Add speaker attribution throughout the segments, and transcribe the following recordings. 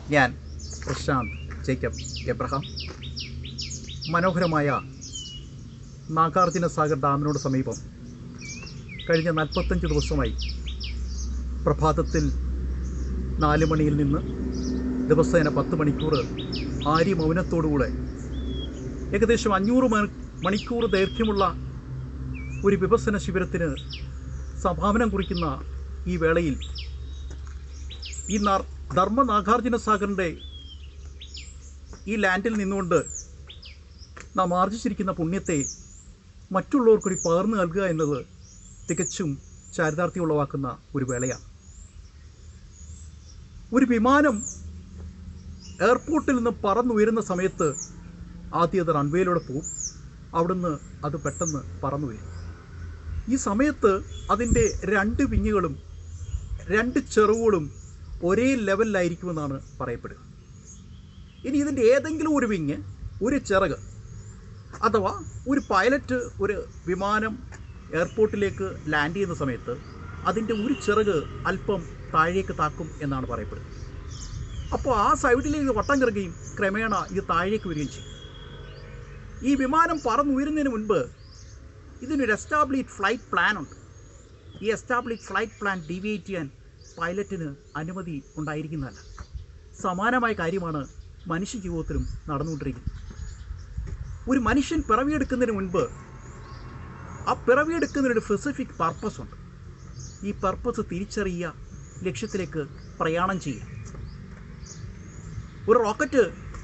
Speaker 1: ഞാൻ Prashant Jacob Abraham മനോഹരമായ നാഗാർജുന സാഗർ ഡാമിനോട് സമീപം കഴിഞ്ഞ നാൽപ്പത്തഞ്ച് ദിവസമായി പ്രഭാതത്തിൽ നാല് മണിയിൽ നിന്ന് ദിവസേന പത്ത് മണിക്കൂർ ആര്യ മൗനത്തോടുകൂടെ ഏകദേശം അഞ്ഞൂറ് മണി- മണിക്കൂർ ദൈർഘ്യമുള്ള ഒരു വിഭസന ശിബിരത്തിന് സംഭാവന കുറിക്കുന്ന ഈ വേളയിൽ ഈ നാർ ധർമ്മ നാഗാർജുന സാഗറിൻ്റെ ഈ ലാൻഡിൽ നിന്നുകൊണ്ട് നാം ആർജിച്ചിരിക്കുന്ന പുണ്യത്തെ മറ്റുള്ളവർക്ക് കൂടി പകർന്നു നൽകുക എന്നത് തികച്ചും ചാരിതാർത്ഥ്യം ഉളവാക്കുന്ന ഒരു വേളയാണ് ഒരു വിമാനം എയർപോർട്ടിൽ നിന്ന് പറന്നുയരുന്ന സമയത്ത് ആദ്യം അത് റൺവേയിലൂടെ പോവും അവിടുന്ന് അത് പെട്ടെന്ന് പറന്നു വരും ഈ സമയത്ത് അതിൻ്റെ രണ്ട് വിങ്ങുകളും രണ്ട് ചെറുവുകളും ഒരേ ലെവലിലായിരിക്കുമെന്നാണ് പറയപ്പെടുക ഇനി ഇതിൻ്റെ ഏതെങ്കിലും ഒരു വിങ് ഒരു ചിറക് അഥവാ ഒരു പൈലറ്റ് ഒരു വിമാനം എയർപോർട്ടിലേക്ക് ലാൻഡ് ചെയ്യുന്ന സമയത്ത് അതിൻ്റെ ഒരു ചിറക് അല്പം താഴേക്ക് താക്കും എന്നാണ് പറയപ്പെടുന്നത് അപ്പോൾ ആ സൈഡിലേക്ക് വട്ടം കറങ്ങുകയും ക്രമേണ ഇത് താഴേക്ക് വരികയും ചെയ്യും ഈ വിമാനം പറന്നുയരുന്നതിന് മുൻപ് ഇതിനൊരു എസ്റ്റാബ്ലിഷ് ഫ്ലൈറ്റ് പ്ലാൻ ഉണ്ട് ഈ എസ്റ്റാബ്ലിഷ് ഫ്ലൈറ്റ് പ്ലാൻ ഡീവിയേറ്റ് ചെയ്യാൻ പൈലറ്റിന് അനുമതി ഉണ്ടായിരിക്കുന്നതല്ല സമാനമായ കാര്യമാണ് മനുഷ്യ ജീവിതത്തിലും നടന്നുകൊണ്ടിരിക്കുന്നത് ഒരു മനുഷ്യൻ പിറവിയെടുക്കുന്നതിന് മുൻപ് ആ പിറവിയെടുക്കുന്നതിനൊരു സ്പെസിഫിക് പർപ്പസ് ഉണ്ട് ഈ പർപ്പസ് തിരിച്ചറിയുക ലക്ഷ്യത്തിലേക്ക് പ്രയാണം ചെയ്യുക ഒരു റോക്കറ്റ്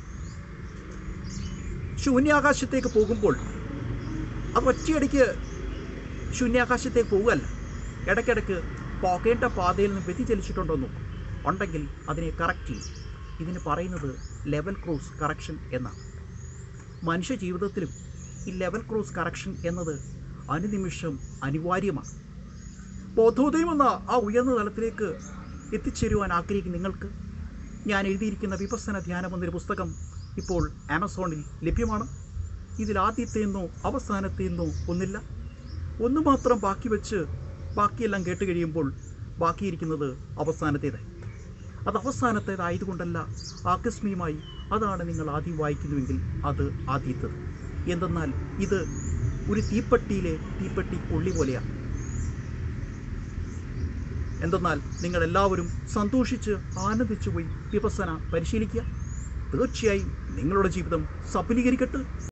Speaker 1: ശൂന്യാകാശത്തേക്ക് പോകുമ്പോൾ അത് ഒറ്റയടിക്ക് ശൂന്യാകാശത്തേക്ക് പോകുകയല്ല ഇടയ്ക്കിടയ്ക്ക് പോകേണ്ട പാതയിൽ നിന്ന് വ്യതിചലിച്ചിട്ടുണ്ടോ എന്ന് നോക്കും ഉണ്ടെങ്കിൽ അതിനെ കറക്റ്റ് ചെയ്യും ഇതിന് പറയുന്നത് ലെവൽ ക്രോസ് കറക്ഷൻ എന്നാണ് മനുഷ്യ ജീവിതത്തിലും ഈ ലെവൽ ക്രോസ് കറക്ഷൻ എന്നത് അനുനിമിഷം അനിവാര്യമാണ് ബോധോദയം എന്ന ആ ഉയർന്ന തലത്തിലേക്ക് എത്തിച്ചേരുവാൻ ആഗ്രഹിക്കുന്ന നിങ്ങൾക്ക് ഞാൻ എഴുതിയിരിക്കുന്ന വിപസന ധ്യാനം എന്നൊരു പുസ്തകം ഇപ്പോൾ ആമസോണിൽ ലഭ്യമാണ് ഇതിൽ ആദ്യത്തെയെന്നോ അവസാനത്തെയെന്നോ ഒന്നില്ല ഒന്ന് മാത്രം ബാക്കി വെച്ച് ബാക്കിയെല്ലാം കേട്ട് കഴിയുമ്പോൾ ബാക്കിയിരിക്കുന്നത് അവസാനത്തേതായി അത് അവസാനത്തേതായതുകൊണ്ടല്ല ആകസ്മികമായി അതാണ് നിങ്ങൾ ആദ്യം വായിക്കുന്നുവെങ്കിൽ അത് ആദ്യത്തേത് എന്തെന്നാൽ ഇത് ഒരു തീപ്പെട്ടിയിലെ തീപ്പെട്ടി ഉള്ളി പോലെയാണ് എന്തെന്നാൽ നിങ്ങൾ എല്ലാവരും സന്തോഷിച്ച് ആനന്ദിച്ചു പോയി വിപസന പരിശീലിക്കുക തീർച്ചയായും നിങ്ങളുടെ ജീവിതം സഫലീകരിക്കട്ടെ